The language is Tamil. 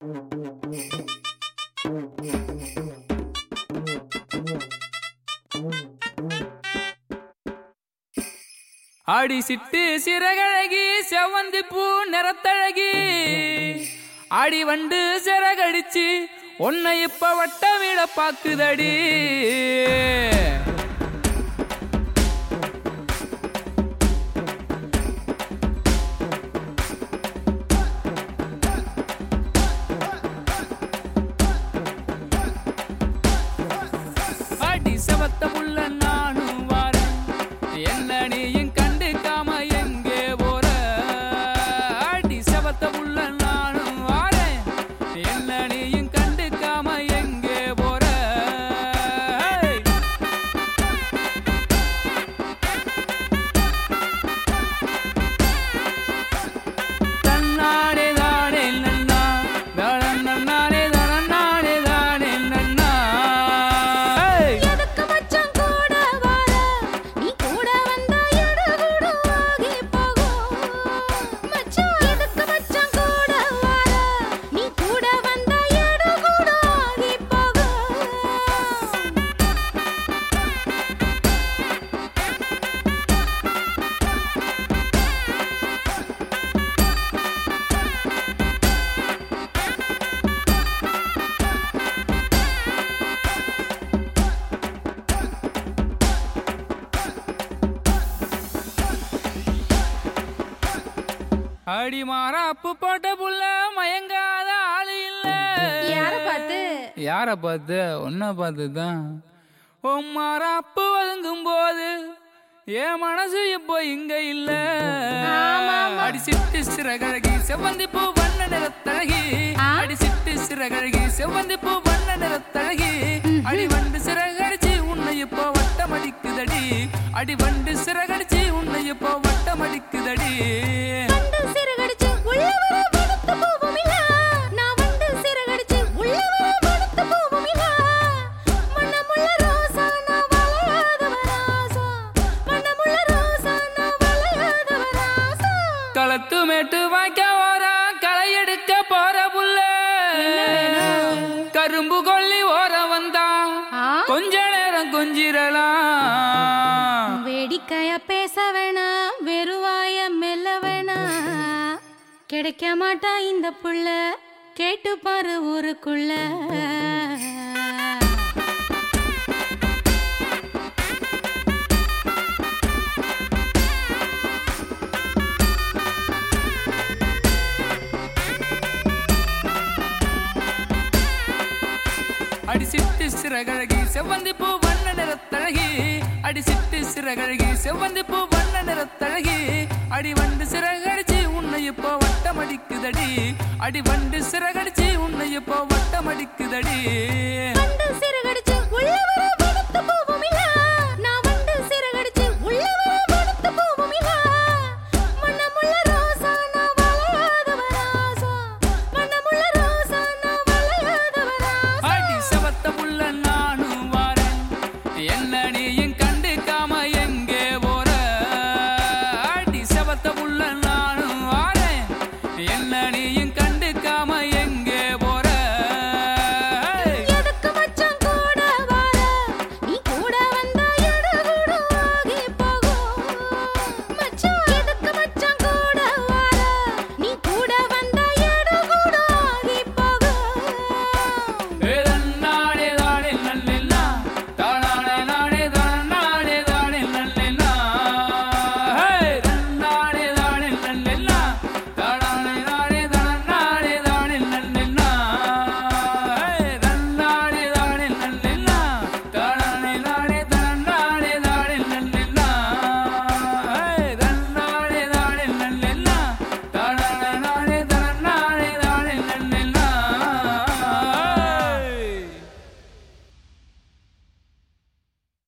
ஆடி சிட்டு சிறகழகி செவந்தி பூ நிறத்தழகி ஆடி வண்டு சிறகடிச்சு உன்னை இப்ப வட்ட விட பாக்குதடி ஆடி செவத்த புள்ள நானும் வாரேன் என்ன நீயும் கண்டுக்காம எங்கே போற ஆடி செவத்த புள்ள நானும் வாரேன் என்ன நீயும் கண்டுக்காம எங்கே போற தன்னானே தானே நன்னா தளன் நன்னானே தளன்னானே தானே நன்னா ஏய்! எதுக்கு மச்சான் கூட வர? நீ கூட வந்தா எடு கூட ஆகி போகும். மச்சான், எதுக்கு மச்சான் கூட வர? நீ கூட வந்தா எடு கூட ஆகி போகும். அடி மாறாப்பு போட்ட புள்ள மயங்காத ஆளு இல்ல யார பார்த்து? யார பார்த்து உன்னை பார்த்து தான் உன் மாறாப்பு ஒதுங்கும் போது என் மனசு இப்போ இங்க இல்ல அடி சிட்டு சிறகழகி செவ்வந்தி பூ வண்ண நிறத்தழகி ஆ? அடி சிட்டு சிறகழகி செவ்வந்தி பூ வண்ண நிறத்தழகி அடி வண்டு சிறகடிச்சு உன்னை இப்போ வட்டம் அடிக்குதடி அடி வண்டு சிறகடிச்சு உன்னை இப்போ வட்டம் அடிக்குதடி வண்டு சிறகடிச்சு உள்ள வர வடுத்து போவும் இல்ல. நான் வண்டு சிறகடிச்சு உள்ள வர வடுத்து போவும் இல்ல. மணமுள்ள ரோசா, நான் வளையாதவ ராசா. மணமுள்ள ரோசா, நான் வளையாதவ ராசா. களத்து மேட்டு வாய்க்க ஓரா களை எடுக்க போற புள்ள கரும்பு கொல்லி ஓர வந்தா ஆ? கொஞ்ச நேரம் கொஞ்சிரலாம் வேடிக்கையா பேச வேணாம் வெறுவாய மெல்ல வேணாம் கிடைக்க மாட்டா இந்த புள்ள கேட்டு பாரு ஊருக்குள்ள அடி சிட்டு சிறகழகி செவ்வந்தி பூ வண்ண நிறத்தழகி அடி சிட்டு சிறகழகி செவ்வந்தி பூ வண்ண நிறத்தழகி அடி வண்டு சிறகடிச்சு உன்னை இப்போ வட்டம் அடிக்குதடி அடி வண்டு சிறகடிச்சு உன்னை இப்போ வட்டம் அடிக்குதடி வந்து சிறகடிச்சு உள்ள வர வடுத்து போவும் இல்ல